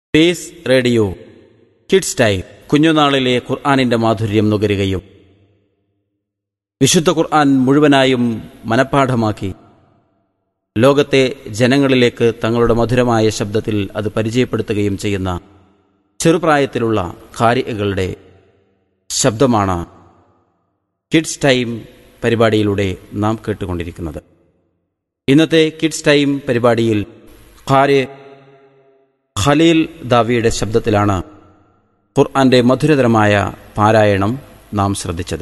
pace radio kids time കുഞ്ഞുനാളിലെ ഖുർആാനിന്റെ മാധുര്യം നുകരുകയും വിശുദ്ധ ഖുർആൻ മുഴുവനായും മനഃപ്പാഠമാക്കി ലോകത്തെ ജനങ്ങളിലേക്ക് തങ്ങളുടെ മധുരമായ ശബ്ദത്തിൽ അത് പരിചയപ്പെടുത്തുകയും ചെയ്യുന്ന ചെറുപ്രായത്തിലുള്ള ഖാരികളുടെ ശബ്ദമാണ് കിഡ്സ് ടൈം പരിപാടിയിലൂടെ നാം കേട്ടുകൊണ്ടിരിക്കുന്നത് ഇന്നത്തെ കിഡ്സ് ടൈം പരിപാടിയിൽ ഖാരി ഖലീൽ ദാവിയുടെ ശബ്ദത്തിലാണ് ഖുർആന്റെ മധുരതരമായ പാരായണം നാം ശ്രദ്ധിച്ചത്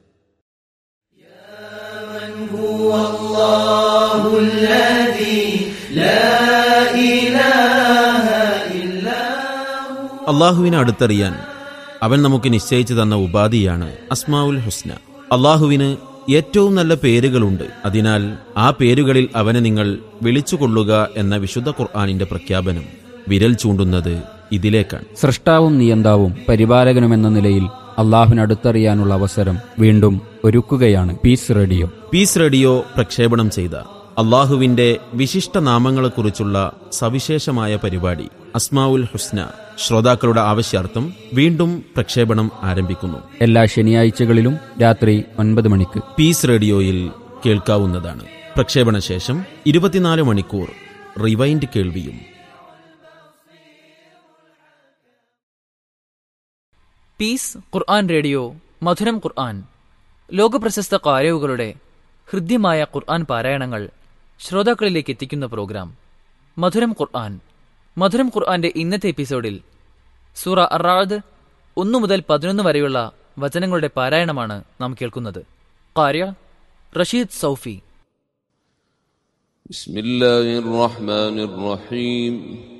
അള്ളാഹുവിനെ അടുത്തറിയാൻ അവൻ നമുക്ക് നിശ്ചയിച്ചു തന്ന ഉപാധിയാണ് അസ്മാവുൽ ഹുസ്ന അള്ളാഹുവിന് ഏറ്റവും നല്ല പേരുകളുണ്ട് അതിനാൽ ആ പേരുകളിൽ അവനെ നിങ്ങൾ വിളിച്ചുകൊള്ളുക എന്ന വിശുദ്ധ ഖുർആാനിന്റെ പ്രഖ്യാപനം വിരൽ ചൂണ്ടുന്നത് ഇതിലേക്കാണ് സൃഷ്ടാവും നിയന്താവും പരിപാലകനുമെന്ന നിലയിൽ അള്ളാഹുവിനടുത്തറിയാനുള്ള അവസരം വീണ്ടും ഒരുക്കുകയാണ് പീസ് റേഡിയോ പീസ് റേഡിയോ പ്രക്ഷേപണം ചെയ്ത അള്ളാഹുവിന്റെ വിശിഷ്ട നാമങ്ങളെക്കുറിച്ചുള്ള സവിശേഷമായ പരിപാടി അസ്മാവുൽ ഹുസ്ന ശ്രോതാക്കളുടെ ആവശ്യാർത്ഥം വീണ്ടും പ്രക്ഷേപണം ആരംഭിക്കുന്നു എല്ലാ ശനിയാഴ്ചകളിലും രാത്രി ഒൻപത് മണിക്ക് പീസ് റേഡിയോയിൽ കേൾക്കാവുന്നതാണ് പ്രക്ഷേപണ ശേഷം ഇരുപത്തിനാല് മണിക്കൂർ റിവൈൻഡ് കേൾവിയും പീസ് ഖുർആൻ റേഡിയോ മധുരം ഖുർആൻ ലോകപ്രശസ്ത കാരവുകളുടെ ഹൃദ്യമായ ഖുർആൻ പാരായണങ്ങൾ ശ്രോതാക്കളിലേക്ക് എത്തിക്കുന്ന പ്രോഗ്രാം മധുരം ഖുർആൻ മധുരം ഖുർആന്റെ ഇന്നത്തെ എപ്പിസോഡിൽ സൂറ അറാദ് ഒന്നു മുതൽ പതിനൊന്ന് വരെയുള്ള വചനങ്ങളുടെ പാരായണമാണ് നാം കേൾക്കുന്നത് കാര്യ റഷീദ് സൗഫി بسم الله الرحمن الرحيم